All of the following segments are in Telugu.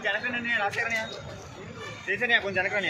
కొంచెం వెనకనే రాసేకనే చేసేనే కొంచెం వెనకనే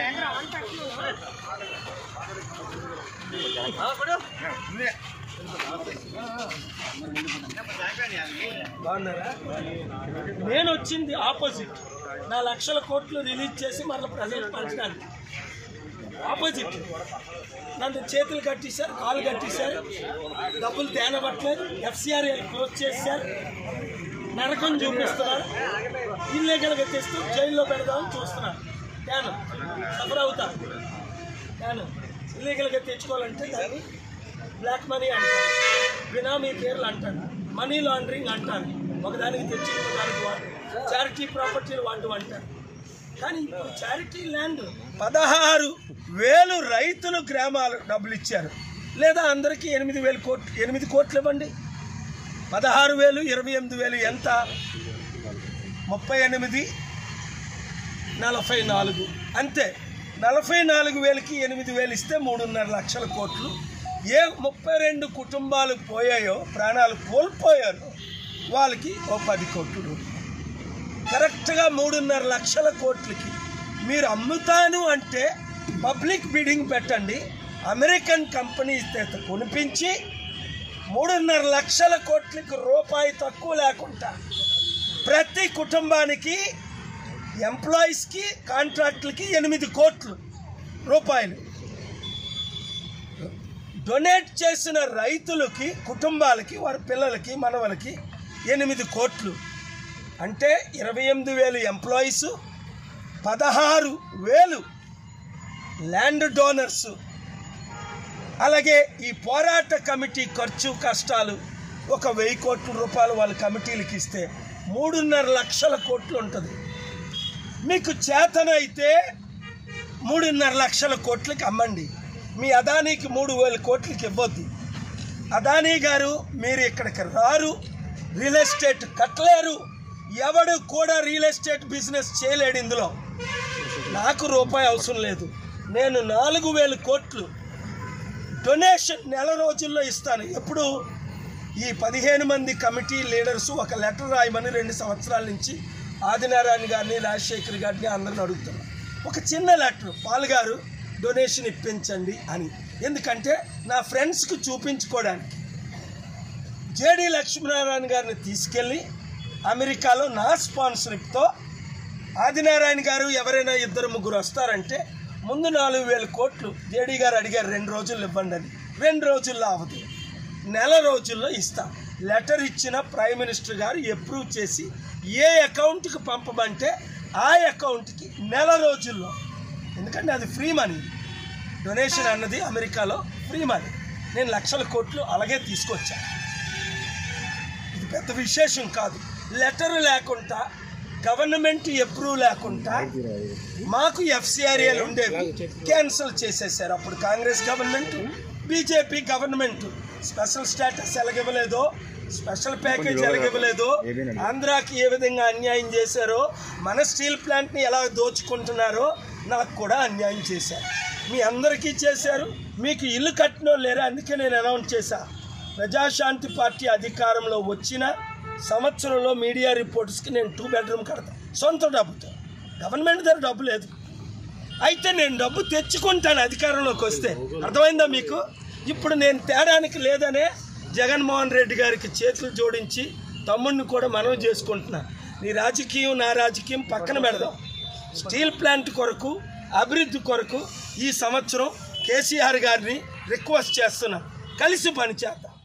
బాగున్నారా నేను వచ్చింది ఆపోజిట్ నా లక్షల కోట్లు రిలీజ్ చేసి మళ్ళీ ప్రజలకు పంచడానికి ఆపోజిట్ నన్ను చేతులు కట్టేశారు కాలు కట్టేశారు డబ్బులు తేనబట్టలేదు ఎఫ్సిఆర్ క్లోజ్ చేశారు నరకం చూపిస్తున్నారు ఇల్లీగల్గా తెస్తూ జైల్లో పెడదామని చూస్తున్నారు తేను సఫర్ అవుతా తేను ఇల్లీగల్గా తెచ్చుకోవాలంటే దాన్ని బ్లాక్ మనీ అంటారు బినామీ పేర్లు అంటారు మనీ లాండరింగ్ అంటారు ఒకదానికి తెచ్చి ఇంకోదానికి వాడు చారిటీ ప్రాపర్టీలు వాడు అంటారు కానీ ఇప్పుడు చారిటీ ల్యాండ్ పదహారు వేలు రైతులు గ్రామాలు డబ్బులు ఇచ్చారు లేదా అందరికీ ఎనిమిది వేలు కోట్లు ఎనిమిది కోట్లు ఇవ్వండి పదహారు వేలు ఇరవై ఎనిమిది వేలు ఎంత ముప్పై ఎనిమిది నలభై నాలుగు అంతే నలభై నాలుగు వేలకి ఎనిమిది వేలు ఇస్తే మూడున్నర లక్షల కోట్లు ఏ ముప్పై రెండు కుటుంబాలు పోయాయో ప్రాణాలు కోల్పోయారో వాళ్ళకి ఓ పది కోట్లు రూపాయలు. కరెక్ట్గా మూడున్నర లక్షల కోట్లకి మీరు అమ్ముతాను అంటే పబ్లిక్ బిడింగ్ పెట్టండి అమెరికన్ కంపెనీ చేత కొనిపించి మూడున్నర లక్షల కోట్లకి రూపాయి తక్కువ లేకుండా ప్రతి కుటుంబానికి ఎంప్లాయీస్కి కాంట్రాక్టులకి ఎనిమిది కోట్లు రూపాయలు డొనేట్ చేసిన రైతులకి కుటుంబాలకి వారి పిల్లలకి మనవలకి ఎనిమిది కోట్లు అంటే ఇరవై ఎనిమిది వేలు ఎంప్లాయీస్ పదహారు వేలు ల్యాండ్ డోనర్స్ అలాగే ఈ పోరాట కమిటీ ఖర్చు కష్టాలు ఒక వెయ్యి కోట్ల రూపాయలు వాళ్ళ కమిటీలకు ఇస్తే మూడున్నర లక్షల కోట్లు ఉంటుంది మీకు చేతనైతే మూడున్నర లక్షల కోట్లకి అమ్మండి మీ అదానీకి మూడు వేల కోట్లకి ఇవ్వద్దు అదానీ గారు మీరు ఇక్కడికి రారు రియల్ ఎస్టేట్ కట్టలేరు ఎవడు కూడా రియల్ ఎస్టేట్ బిజినెస్ చేయలేడు ఇందులో నాకు రూపాయి అవసరం లేదు నేను నాలుగు వేల కోట్లు డొనేషన్ నెల రోజుల్లో ఇస్తాను ఎప్పుడు ఈ పదిహేను మంది కమిటీ లీడర్స్ ఒక లెటర్ రాయమని రెండు సంవత్సరాల నుంచి ఆదినారాయణ గారిని రాజశేఖర్ గారిని అందరిని అడుగుతున్నారు ఒక చిన్న లెటర్ పాల్ గారు డొనేషన్ ఇప్పించండి అని ఎందుకంటే నా ఫ్రెండ్స్కి చూపించుకోవడానికి జేడి లక్ష్మీనారాయణ గారిని తీసుకెళ్ళి అమెరికాలో నా స్పాన్సర్తో ఆదినారాయణ గారు ఎవరైనా ఇద్దరు ముగ్గురు వస్తారంటే ముందు నాలుగు వేల కోట్లు జేడీ గారు అడిగారు రెండు రోజులు ఇవ్వండి అని రెండు రోజుల్లో అవ్వదు నెల రోజుల్లో ఇస్తా లెటర్ ఇచ్చిన ప్రైమ్ మినిస్టర్ గారు అప్రూవ్ చేసి ఏ అకౌంట్కి పంపమంటే ఆ అకౌంట్కి నెల రోజుల్లో ఎందుకంటే అది ఫ్రీ మనీ డొనేషన్ అన్నది అమెరికాలో ఫ్రీ మనీ నేను లక్షల కోట్లు అలాగే తీసుకొచ్చాను ఇది పెద్ద విశేషం కాదు లెటర్ లేకుండా గవర్నమెంట్ అప్రూవ్ లేకుండా మాకు ఎఫ్సిఆర్ఏలు ఉండేవి క్యాన్సిల్ చేసేసారు అప్పుడు Congress government BJP government special status ఎలాగివ్వలేదో స్పెషల్ ప్యాకేజ్ ఎలాగివ్వలేదో ఆంధ్రాకి ఏ విధంగా అన్యాయం చేశారో మన స్టీల్ ప్లాంట్ని ఎలా దోచుకుంటున్నారో నాకు కూడా అన్యాయం చేశారు మీ అందరికీ చేశారు మీకు ఇల్లు కట్టినో లేరా అందుకే నేను అనౌన్స్ చేశా ప్రజాశాంతి పార్టీ అధికారంలో వచ్చిన సంవత్సరంలో మీడియా రిపోర్ట్స్కి నేను టూ బెడ్రూమ్ కడతాను సొంత డబ్బుతో గవర్నమెంట్ దగ్గర డబ్బు లేదు అయితే నేను డబ్బు తెచ్చుకుంటాను అధికారంలోకి వస్తే అర్థమైందా మీకు ఇప్పుడు నేను తేడానికి లేదనే జగన్మోహన్ రెడ్డి గారికి చేతులు జోడించి తమ్ముడిని కూడా మనవి చేసుకుంటున్నా నీ రాజకీయం నా రాజకీయం పక్కన పెడదాం స్టీల్ ప్లాంట్ కొరకు అభివృద్ధి కొరకు ఈ సంవత్సరం కేసీఆర్ గారిని రిక్వెస్ట్ చేస్తున్నా కలిసి పనిచేద్దాం